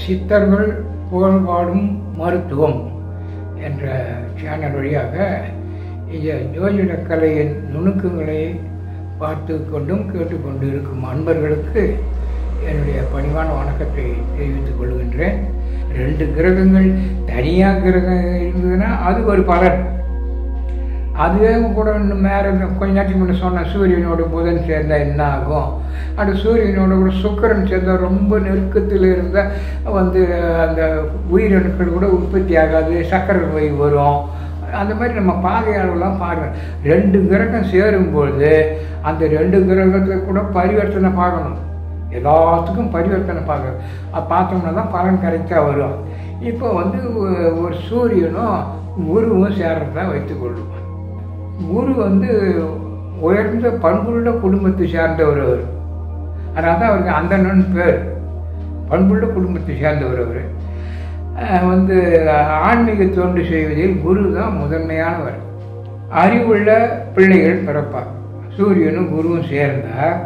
சித்தர்கள் புகழ்பாடும் மருத்துவம் என்ற சேனல் வழியாக இந்த ஜோதிட கலையின் நுணுக்கங்களை பார்த்து கொண்டும் கேட்டுக்கொண்டு இருக்கும் அன்பர்களுக்கு என்னுடைய பணிவான வணக்கத்தை தெரிவித்துக் கொள்கின்றேன் ரெண்டு கிரகங்கள் தனியாக கிரகம் இருந்ததுன்னா அது ஒரு பலன் அதுவே கூட இன்னும் மேலே கொஞ்ச நேரத்துக்கு முன்ன சொன்ன சூரியனோட புதன் சேர்ந்தால் என்ன ஆகும் அந்த சூரியனோட கூட சுக்கரன் சேர்ந்தால் ரொம்ப நெருக்கத்தில் இருந்தால் வந்து அந்த உயிரணுக்கள் கூட உற்பத்தி ஆகாது சக்கரை நோய் வரும் அந்த மாதிரி நம்ம பாதையாளர்லாம் பாருங்கள் ரெண்டு கிரகம் சேரும்பொழுது அந்த ரெண்டு கிரகத்தில் கூட பரிவர்த்தனை பார்க்கணும் எல்லாத்துக்கும் பரிவர்த்தனை பார்க்கணும் அது பார்த்தோம்னா தான் பலன் கரெக்டாக வரும் இப்போ வந்து ஒரு சூரியனும் குருவும் சேர்றதா வைத்துக்கொள்ளும் குரு வந்து உயர்ந்த பண்புள்ள குடும்பத்தை சேர்ந்தவர் அவர் அதனால தான் அவருக்கு அந்தணன் பேர் பண்புள்ள குடும்பத்தை சேர்ந்தவர் அவர் வந்து ஆன்மீக தொண்டு செய்வதில் குரு தான் முதன்மையானவர் அறிவுள்ள பிள்ளைகள் பிறப்பார் சூரியனும் குருவும் சேர்ந்தால்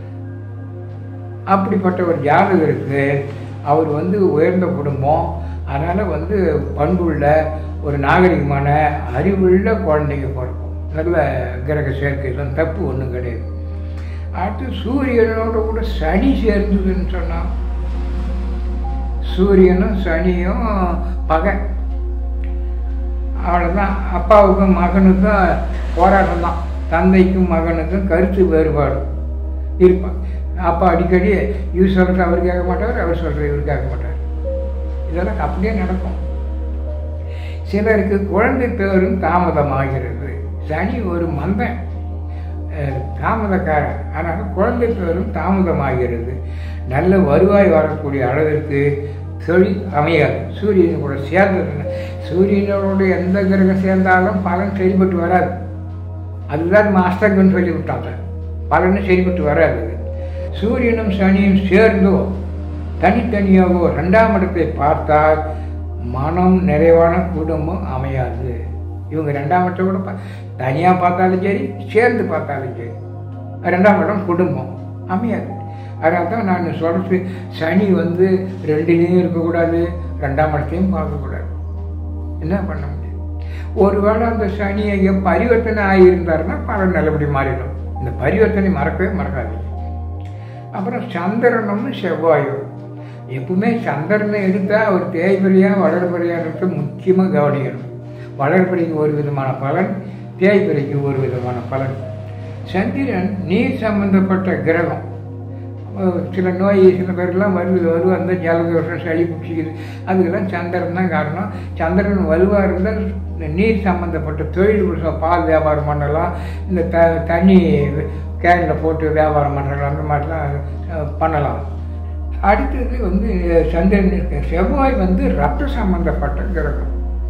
அப்படிப்பட்ட ஒரு ஜாதகருக்கு அவர் வந்து உயர்ந்த குடும்பம் அதனால் வந்து பண்புள்ள ஒரு நாகரிகமான அறிவுள்ள குழந்தைங்க பிறக்கும் நல்ல கிரக சேர்க்கைலாம் தப்பு ஒன்றும் கிடையாது அடுத்து சூரியனோட கூட சனி சேர்ந்ததுன்னு சொன்னால் சூரியனும் சனியும் பகை அவ்வளோதான் அப்பாவுக்கும் மகனுக்கும் போராட்டம் தான் தந்தைக்கும் மகனுக்கும் கருத்து வேறுபாடு இருப்பான் அப்பா அடிக்கடி இவர் சொல்கிற அவர் கேட்க மாட்டார் அவர் சொல்கிற இவர் கேட்க மாட்டார் இதெல்லாம் அப்படியே நடக்கும் சிலருக்கு குழந்தை பேரும் தாமதமாகிறது சனி ஒரு மந்தன் தாமதக்காரன் ஆனால் குழந்தை பேரும் தாமதமாகிறது நல்ல வருவாய் வரக்கூடிய அளவிற்கு தொழில் அமையாது சூரியன் கூட சேர்ந்தது சூரியனோட எந்த கிரகம் சேர்ந்தாலும் பலன் சரிப்பட்டு வராது அதுதான் மாஸ்டர்கன் சொல்லி விட்டாங்க பலனும் சரிப்பட்டு வராது சூரியனும் சனியும் சேர்ந்தோ தனித்தனியாகவோ ரெண்டாம் இடத்தை பார்த்தால் மனம் நிறைவான குடும்பம் அமையாது இவங்க ரெண்டாம் இடத்தை கூட தனியாக பார்த்தாலும் சரி சேர்ந்து பார்த்தாலும் சரி ரெண்டாம் இடம் குடும்பம் அமையாது அதனால தான் நான் சொல்கிறது சனி வந்து ரெண்டுலேயும் இருக்கக்கூடாது ரெண்டாம் இடத்தையும் பார்க்கக்கூடாது என்ன பண்ண முடியும் ஒருவேளை அந்த சனியை பரிவர்த்தனை ஆகியிருந்தாருன்னா பலன் நல்லபடி மாறிடும் இந்த பரிவர்த்தனை மறக்கவே மறக்காதீங்க அப்புறம் சந்திரனும் செவ்வாயும் எப்பவுமே சந்திரனை எடுத்தால் அவர் தேய்பிரையாக வளர்பிறையான்றது முக்கியமாக கவனிக்கணும் வளர்பிறைக்கு ஒரு விதமான பலன் தேய்பிறைக்கு ஒரு விதமான பலன் சந்திரன் நீர் சம்பந்தப்பட்ட கிரகம் சில நோய் சில பேருக்குலாம் வருது வருவா அந்த ஜலதோஷம் சளி பிடிச்சிக்குது அதுக்கெல்லாம் சந்திரன் தான் காரணம் சந்திரன் வலுவாக இருந்தால் இந்த நீர் சம்மந்தப்பட்ட தொழில் பால் வியாபாரம் பண்ணலாம் இந்த த தண்ணி கேனில் போட்டு வியாபாரம் பண்ணுறலாம் அந்த மாதிரிலாம் பண்ணலாம் அடுத்தது வந்து சந்திரன் இருக்கு செவ்வாய் வந்து ரத்த சம்பந்தப்பட்ட கிரகம்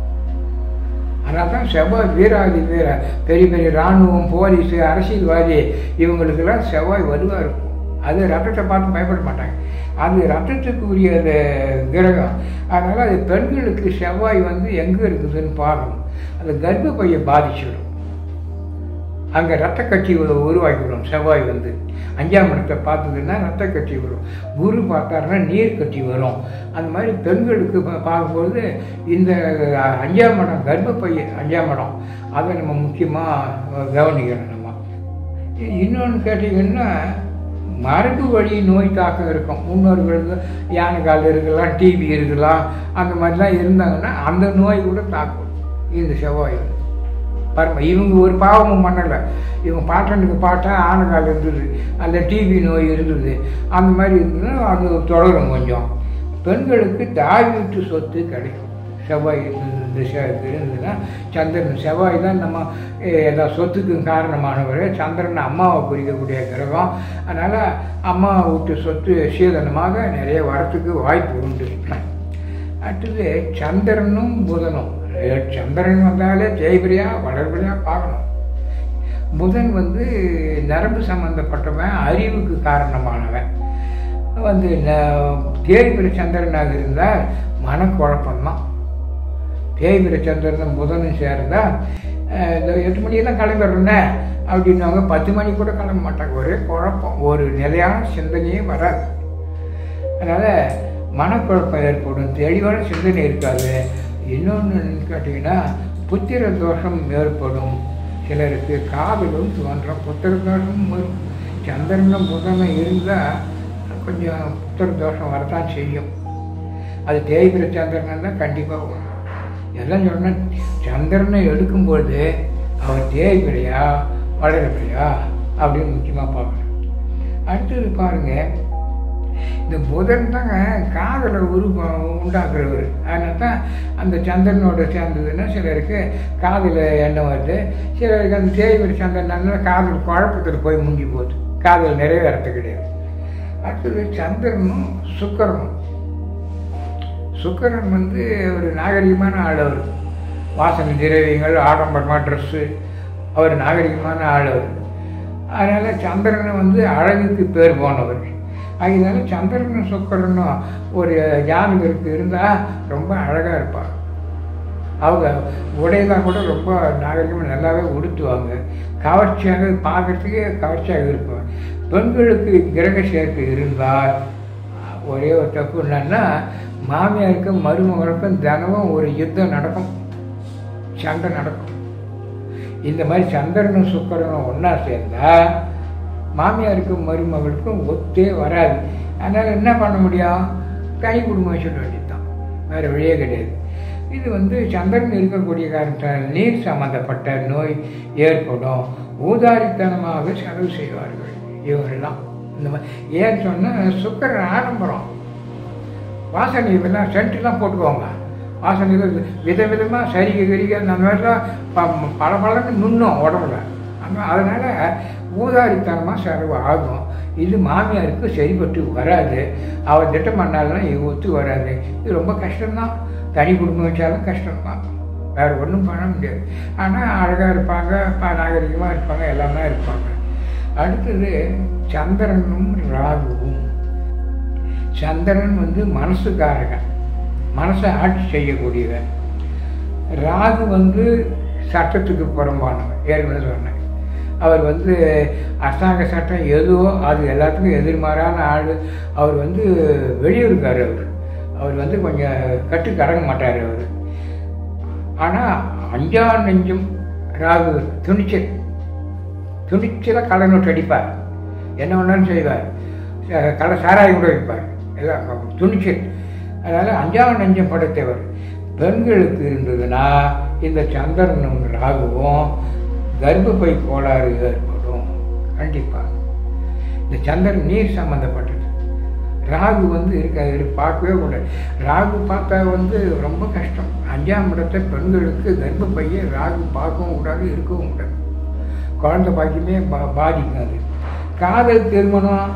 அதனால தான் செவ்வாய் வீராதி வீர பெரிய பெரிய இராணுவம் போலீஸு அரசியல்வாதி இவங்களுக்கெல்லாம் செவ்வாய் வலுவாக இருக்கும் அது ரத்தத்தை பார்த்து பயப்பட மாட்டாங்க அது ரத்தத்துக்கு உரிய கிரகம் அதனால் அது பெண்களுக்கு செவ்வாய் வந்து எங்கே இருக்குதுன்னு பார்க்கணும் அந்த கர்ப்பப்பையை பாதிச்சிடும் அங்கே ரத்த கட்சி உருவாக்கிவிடும் செவ்வாய் வந்து அஞ்சாம் இடத்தை பார்த்ததுன்னா ரத்த கட்சி வரும் குரு பார்த்தாருன்னா நீர் கட்சி வரும் அந்த மாதிரி பெண்களுக்கு பார்க்கும்போது இந்த அஞ்சாம் இடம் கர்ப்பப்பைய அஞ்சாம் இடம் அதை நம்ம முக்கியமாக கவனிக்கணும் நம்ம இன்னொன்று கேட்டிங்கன்னா மரபு வழி நோய் தாக்கம் இருக்கும் முன்னோர்களுக்கு யானைக்கால் இருக்கலாம் டிபி இருக்கலாம் அந்த மாதிரிலாம் இருந்தாங்கன்னா அந்த நோய் கூட தாக்கும் இந்த செவ்வாய் பரம இவங்க ஒரு பாவமும் பண்ணலை இவங்க பாட்டனுக்கு பாட்டா ஆனகால் இருந்தது அந்த டிபி நோய் இருந்தது அந்த மாதிரி இருந்ததுன்னா அது தொடரும் கொஞ்சம் பெண்களுக்கு தாய் வீட்டு சொத்து கிடைக்கும் செவ்வாய் இருந்ததுன்னா சந்திரன் செவ்வாய் தான் நம்ம எல்லா சொத்துக்கும் காரணமானவர் சந்திரன் அம்மாவை குறிக்கக்கூடிய கிரகம் அதனால் அம்மா வீட்டு சொத்து சீதனமாக நிறைய வரத்துக்கு வாய்ப்பு உண்டு அடுத்தது சந்திரனும் புதனும் சந்திரன் வந்தாலே ஜெயபிரியா வளர்பிரியா பார்க்கணும் புதன் வந்து நரம்பு சம்பந்தப்பட்டவன் அறிவுக்கு காரணமானவன் வந்து தேய்பிர சந்திரனாக இருந்தால் மனக்குழப்பம்தான் தேய்பிர சந்திரன் புதனும் சேர்ந்தா இந்த எட்டு மணியெல்லாம் கிளம்பிடுறேன்னே அப்படின்னவங்க பத்து மணி கூட கிளம்ப மாட்டாங்க ஒரே குழப்பம் ஒரு நிலையான சிந்தனையே வராது அதனால் மனக்குழப்பம் ஏற்படும் தெளிவான சிந்தனை இருக்காது இன்னொன்று கேட்டிங்கன்னா புத்திர தோஷம் ஏற்படும் சிலருக்கு காதலும் தோன்றும் புத்திர தோஷம் வரும் சந்திரனும் புதனும் இருந்தால் கொஞ்சம் புத்திர தோஷம் வரத்தான் செய்யும் அது தேய்பிர சந்திரன் தான் கண்டிப்பாக வரும் எல்லாம் சொன்ன சந்திரனை எடுக்கும்போது அவர் தேய்பிரையா வளரப்பிரையா அப்படின்னு முக்கியமாக பார்க்கணும் அடுத்தது பாருங்கள் இந்த புதன் தாங்க காதலை உருவம் உண்டாக்குறவர் அதனால தான் அந்த சந்திரனோட சேர்ந்ததுன்னா சிலருக்கு காதில் எண்ணம் வருது சிலருக்கு அந்த தேய்வரி சந்திரனால காதல் குழப்பத்தில் போய் முடிஞ்சு போகுது காதல் நிறைவேறது கிடையாது அடுத்தது சந்திரனும் சுக்கரனும் சுக்கரன் வந்து ஒரு நாகரிகமான ஆள் அவர் வாசனை திரவியங்கள் ஆடம்பரமாக ட்ரெஸ்ஸு அவர் நாகரிகமான ஆள் அவர் அதனால் சந்திரனை வந்து அழகுக்கு பேர் போனவர் அதனால சந்திரனும் சுக்கரனும் ஒரு ஜாதகருக்கு இருந்தால் ரொம்ப அழகாக இருப்பார் அவங்க உடையெல்லாம் கூட ரொம்ப நாகரிகமாக நல்லாவே உடுத்துவாங்க கவர்ச்சியாக பார்க்கறதுக்கே கவர்ச்சியாக இருப்பாங்க பெண்களுக்கு கிரக சேர்க்கை இருந்தால் ஒரே ஒரு தப்பு என்னன்னா மாமியாருக்கும் மருமகளுக்கும் தினமும் ஒரு யுத்தம் நடக்கும் சண்டை நடக்கும் இந்த மாதிரி சந்திரனும் சுக்கரனும் ஒன்றா சேர்ந்தால் மாமியாருக்கும் மருமகளுக்கும் ஒத்தே வராது அதனால் என்ன பண்ண முடியும் கை குடும்பம் சொல்ல வேண்டியதுதான் வேறு வழியே கிடையாது இது வந்து சந்திரன் இருக்கக்கூடிய காரணத்தால் நீர் சம்பந்தப்பட்ட நோய் ஏற்படும் ஊதாரித்தனமாக செலவு செய்வார்கள் இவரெல்லாம் இந்த மாதிரி ஏன்னு சொன்னால் சுக்கரன் ஆடம்பரம் வாசனை இதெல்லாம் சென்ட்லாம் போட்டுக்குவாங்க வாசனைகள் விதவிதமாக சரிக கரிக அந்த மாதிரிலாம் ப பல பலன்னு நுண்ணும் உடம்புல அந்த அதனால் ஊதாரித்தனமாக செலவு ஆகும் இது மாமியாருக்கு சரிப்பட்டு வராது அவர் திட்டம் பண்ணாலும் இது ஒத்து வராது இது ரொம்ப கஷ்டம்தான் தனி குடும்பம் வச்சாலும் கஷ்டம்தான் வேறு ஒன்றும் பண்ண முடியாது ஆனால் அழகாக இருப்பாங்க ப நாகரிகமாக இருப்பாங்க எல்லாமே இருப்பாங்க அடுத்தது சந்திரனும் ராகுவும் சந்திரன் வந்து மனசுக்காரகன் மனசை ஆட்சி செய்யக்கூடியவன் ராகு வந்து சட்டத்துக்கு புறம்பானவன் ஏற்கனவே சொன்னேன் அவர் வந்து அரசாங்க சட்டம் எதுவோ அது எல்லாத்துக்கும் எதிர்மாறான ஆள் அவர் வந்து வெளியூருக்கார் அவர் அவர் வந்து கொஞ்சம் கட்டு கடங்க மாட்டார் அவர் ஆனால் அஞ்சா நெஞ்சும் ராகு துணிச்சல் துணிச்சலாக கள்ள நோட்டு அடிப்பார் என்ன வேணாலும் செய்வார் கள்ள சாராயம் கூட வைப்பார் எல்லாம் துணிச்சல் அதனால் அஞ்சாவது நெஞ்சம் படைத்தவர் பெண்களுக்கு இருந்ததுன்னா இந்த சந்திரனும் ராகுவும் கர்ப்பப்பை கோளாறு ஏற்படும் கண்டிப்பாக இந்த சந்திரன் நீர் சம்மந்தப்பட்டது ராகு வந்து இருக்காது பார்க்கவே கூடாது ராகு பார்த்தா வந்து ரொம்ப கஷ்டம் அஞ்சாம் இடத்தை பெண்களுக்கு கர்ப்பப்பையை ராகு பார்க்கவும் கூடாது இருக்கவும் கூடாது குழந்தை பாக்கியமே பா பாதிக்கும் அது காதல் திருமணம்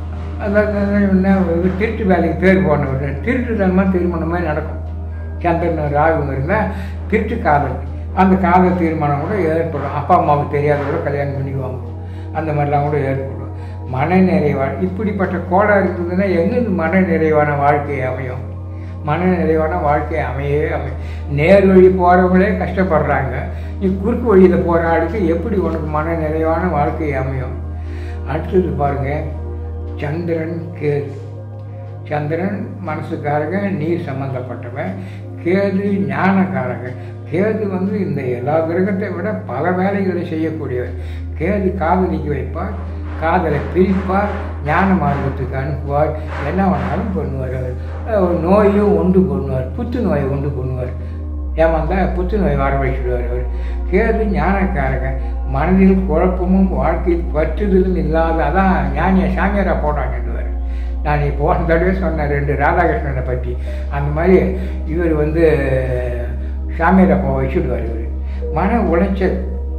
அதாவது திருட்டு வேலைக்கு பேர் போனவர் திருட்டுத்தனமாக திருமணமாக நடக்கும் சந்திரன் ராகு இருந்தால் திருட்டு காதல் அந்த காதல் தீர்மானம் கூட ஏற்படும் அப்பா அம்மாவுக்கு தெரியாத கூட கல்யாணம் பண்ணிக்குவாங்க அந்த மாதிரிலாம் கூட ஏற்படும் மன நிறைவான இப்படிப்பட்ட கோளாறு இருந்ததுன்னா எங்கேருந்து மன நிறைவான வாழ்க்கை அமையும் மன நிறைவான வாழ்க்கை அமையவே அமையும் நேர் வழி போகிறவங்களே கஷ்டப்படுறாங்க நீ குறுக்கு வழியில் போகிற ஆளுக்கு எப்படி உனக்கு மன நிறைவான வாழ்க்கை அமையும் அடுத்தது பாருங்கள் சந்திரன் கேது சந்திரன் மனசுக்காரங்க நீர் சம்மந்தப்பட்டவன் கேது ஞானக்காரங்க கேது வந்து இந்த எல்லா கிரகத்தை விட பல வேலைகளை செய்யக்கூடியவர் கேது காதலிக்க வைப்பார் காதலை பிரிப்பார் ஞான மார்க்கத்துக்கு அனுப்புவார் என்ன வேணாலும் பண்ணுவார் அவர் நோயும் உண்டு பண்ணுவார் புத்து நோயை உண்டு பண்ணுவார் ஏமாந்தா புத்துநோய் வரவழைச்சிடுவார் அவர் கேது ஞானக்காரங்க மனதில் குழப்பமும் வாழ்க்கையில் பற்றுதலும் இல்லாத அதான் ஞானிய சாமியாரா போட்டாங்கன்னுவார் நான் இப்போ போன தடவை சொன்னேன் ரெண்டு ராதாகிருஷ்ணனை பற்றி அந்த மாதிரி இவர் வந்து சாமியாரா போ வச்சுடுவார் இவர் மன உளைச்சல்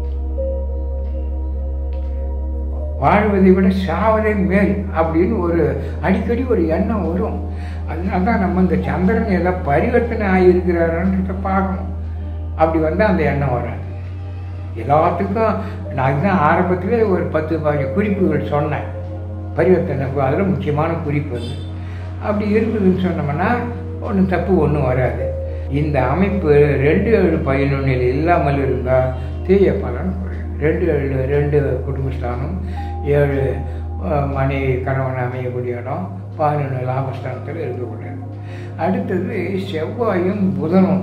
வாழ்வதை விட சாவதே மேல் அப்படின்னு ஒரு அடிக்கடி ஒரு எண்ணம் வரும் அதனால தான் நம்ம இந்த சந்திரன் ஏதோ பரிவர்த்தனை ஆகியிருக்கிறாரன்றத பார்க்கணும் அப்படி வந்தால் அந்த எண்ணம் வராது எல்லாத்துக்கும் நான் அதுதான் ஆரம்பத்திலே ஒரு பத்து பதினஞ்சு குறிப்புகள் சொன்னேன் பரிவர்த்தனை அதில் முக்கியமான குறிப்பு அது அப்படி இருக்குதுன்னு சொன்னோம்னா ஒன்றும் தப்பு ஒன்றும் வராது இந்த அமைப்பு ரெண்டு ஏழு பதினொன்றில் இல்லாமல் இருந்தால் தீய பலன் குறையும் ரெண்டு ஏழு ரெண்டு குடும்பஸ்தானம் ஏழு அஹ், மனைவி கணவன் அமையக்கூடிய இடம் பதினொன்று லாபஸ்தானத்தில் இருக்கக்கூடாது அடுத்தது செவ்வாயும் புதனும்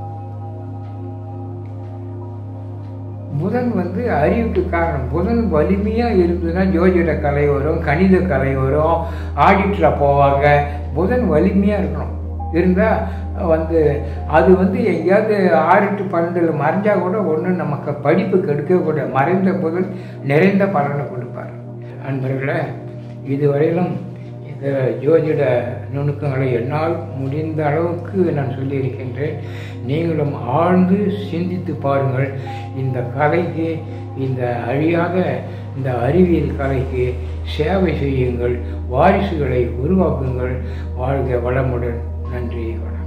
புதன் வந்து அறிவுக்கு காரணம் புதன் வலிமையாக இருந்ததுன்னா ஜோதிட கலை வரும் கணித கலை வரும் ஆடிட்டரில் போவாங்க புதன் வலிமையாக இருக்கணும் இருந்தால் வந்து அது வந்து எங்கேயாவது ஆறு டு பன்னெண்டில் மறைஞ்சா கூட ஒன்றும் நமக்கு படிப்பு கெடுக்கவே கூட மறைந்த புதன் நிறைந்த பலனை கொடுப்பார் அன்பர்களே இதுவரையிலும் இந்த ஜோதிட நுணுக்கங்களை என்னால் முடிந்த அளவுக்கு நான் சொல்லியிருக்கின்றேன் நீங்களும் ஆழ்ந்து சிந்தித்து பாருங்கள் இந்த கலைக்கு இந்த அழியாத இந்த அறிவியல் கலைக்கு சேவை செய்யுங்கள் வாரிசுகளை உருவாக்குங்கள் வாழ்க வளமுடன் நன்றி வணக்கம்